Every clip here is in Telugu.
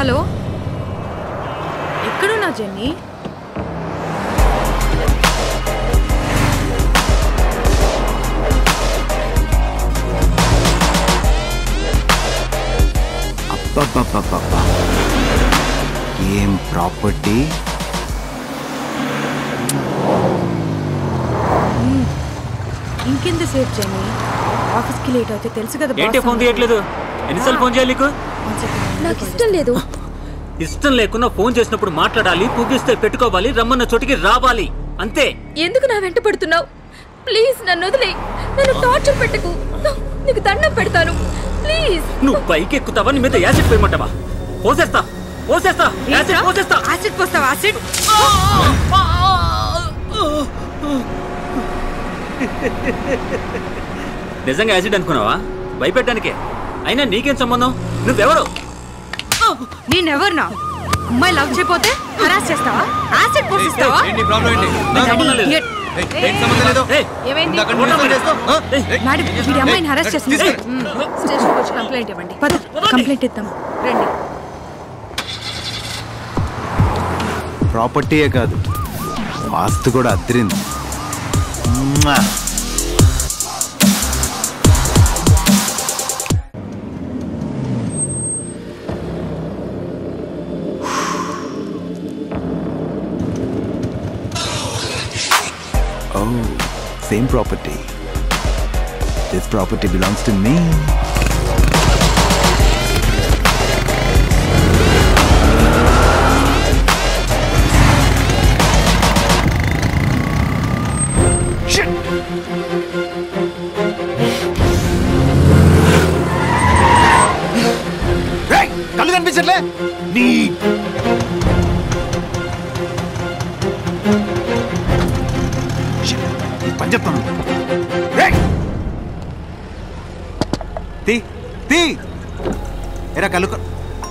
హలో ఎక్కడున్నా జెన్నీ అబ్బబ్బబ్బబ్బబ్బా ఏం ప్రాపర్టీ ఇంకెంతసేపు జెన్నీ ఆఫీస్కి లేట్ అయితే తెలుసు కదా ఏంటి boss ఫోన్ తీయట్లేదు ఎన్నిసార్లు ఫోన్ చేయాలి నీకు One second. నాకు ఇష్టం లేదు ఇష్టం లేకున్నా ఫోన్ చేసినప్పుడు మాట్లాడాలి పూగిస్తే పెట్టుకోవాలి రమ్మన్న చోటికి రావాలి అంతే ఎందుకు నా వెంట పడుతున్నావు ప్లీజ్ నన్ను వదిలే నన్ను టార్చర్ పెట్టకు నీకు దండం పెడతాను ప్లీజ్ నువ్వు పైకి ఎక్కుతావా నీ మీద యాసిడ్ పోయమంటావా పోసేస్తా పోసేస్తా యాసిడ్ పోసేస్తా యాసిడ్ పోస్తావా యాసిడ్ నిజంగా యాసిడ్ అనుకున్నావా భయపెట్టడానికే అయినా నీకేం సంబంధం నువ్వెవరు నేనెవర్నా అమ్మాయి లవ్ చేయపోతే హరాస్ చేస్తావా యాసిడ్ పోసిస్తావా Idiot. ఏయ్, ఏమైంది ఇందాక నువ్వు నిజం చేస్తావు? ఏయ్, మేడం వీడి అమ్మాయిని హరాస్ చేస్తుంది ఏయ్. స్టేషన్కి వచ్చి కంప్లైంట్ ఇవ్వండి పద కంప్లైంట్ ఇద్దాం రండి ప్రాపర్టీయే కాదు వాస్తు కూడా అద్దరింది మ్వా. Oh, same property. This property belongs to me. రేయ్, కళ్ళు కనిపించట్లే నీ Shit, ఈ పని చెప్తాను రేయ్! తీ తీ ఎరా కళ్ళు క-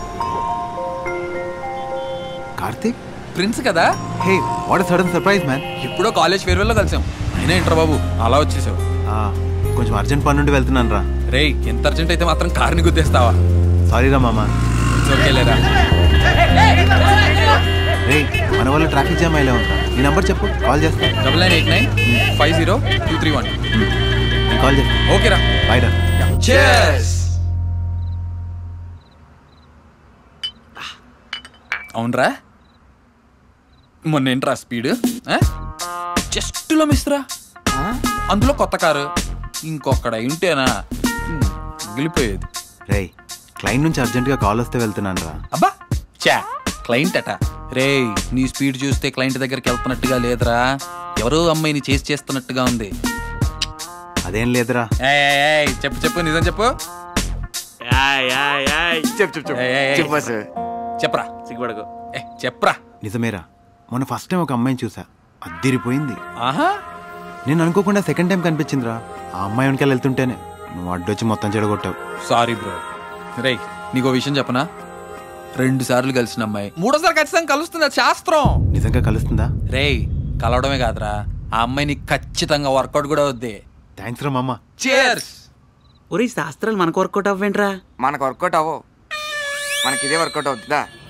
కార్తీక్ ప్రిన్స్ కదా hey what sudden surprise man ఎప్పుడో కాలేజ్ ఫేర్వెల్ లో కలిసాం అయినా ఏంట్రా బాబు అలా వచ్చేసావు కొంచెం అర్జెంట్ పని నుండి వెళ్తున్నాను రా రేయ్ ఎంత అర్జెంట్ అయితే మాత్రం కార్ని గుద్దేస్తావా సారీ రా మామ ఓకే లేదా రే మన వల్ల ట్రాఫిక్ జామ్ అయ్యేలా ఉందా నీ నంబర్ చెప్పు కాల్ చేస్తా double nine eight nine five zero two three one నేను కాల్ చేస్తా ఓకేరా బాయ్ రా అవునరా మొన్న ఏంట్రా స్పీడ్ జస్ట్లో మిస్రా అందులో కొత్త కారు ఇంకొకడ ఉంటేనా హ్మ్, మిగిలిపోయేది రేయ్ క్లయింట్ నుంచి అర్జెంట్గా కాల్ వస్తే వెళ్తున్నాను రా అబ్బా చా క్లయింట్ అట రేయ్ నీ స్పీడ్ చూస్తే క్లయింట్ దగ్గరికి వెళ్తున్నట్టుగా లేదురా ఎవరో అమ్మాయిని చేసి చేస్తున్నట్టుగా ఉంది అదేం లేదురా ఏయ్, ఏయ్, ఏయ్, చెప్పు చెప్పు నిజం చెప్పు చెప్పు చెప్పు ఏయ్, ఏయ్, ఏయ్. చెప్పు బాస్. చెప్పరా సిగ్గుపడకు ఏ చెప్పరా నిజమేరా మొన్న ఫస్ట్ టైం ఒక అమ్మాయిని చూసా అద్దిరిపోయింది ఆహా నేను అనుకోకుండా సెకండ్ టైం కనిపించిందిరా ఆ అమ్మాయి వెనకాల వెళ్తుంటేనే నువ్వు అడ్డొచ్చి మొత్తం చెడగొట్టావు సారీ బ్రో రేయ్ నీకో విషయం చెప్పనా రెండు సార్లు కలిసిన అమ్మాయి మూడోసారి ఖచ్చితంగా కలుస్తుంది అది శాస్త్రం నిజంగా కలుస్తుందా రేయ్ కలవడమే కాదురా ఆ అమ్మాయిని ఖచ్చితంగా వర్కౌట్ కూడా వద్దే థ్యాంక్స్ రా మామ చేర్స్ ఒరే శాస్త్రాలు మనకు వర్కౌట్ అవ్వేంట్రా మనకు వర్కౌట్ అవ్వవు మనకి ఇదే వర్కౌట్ అవుతుందా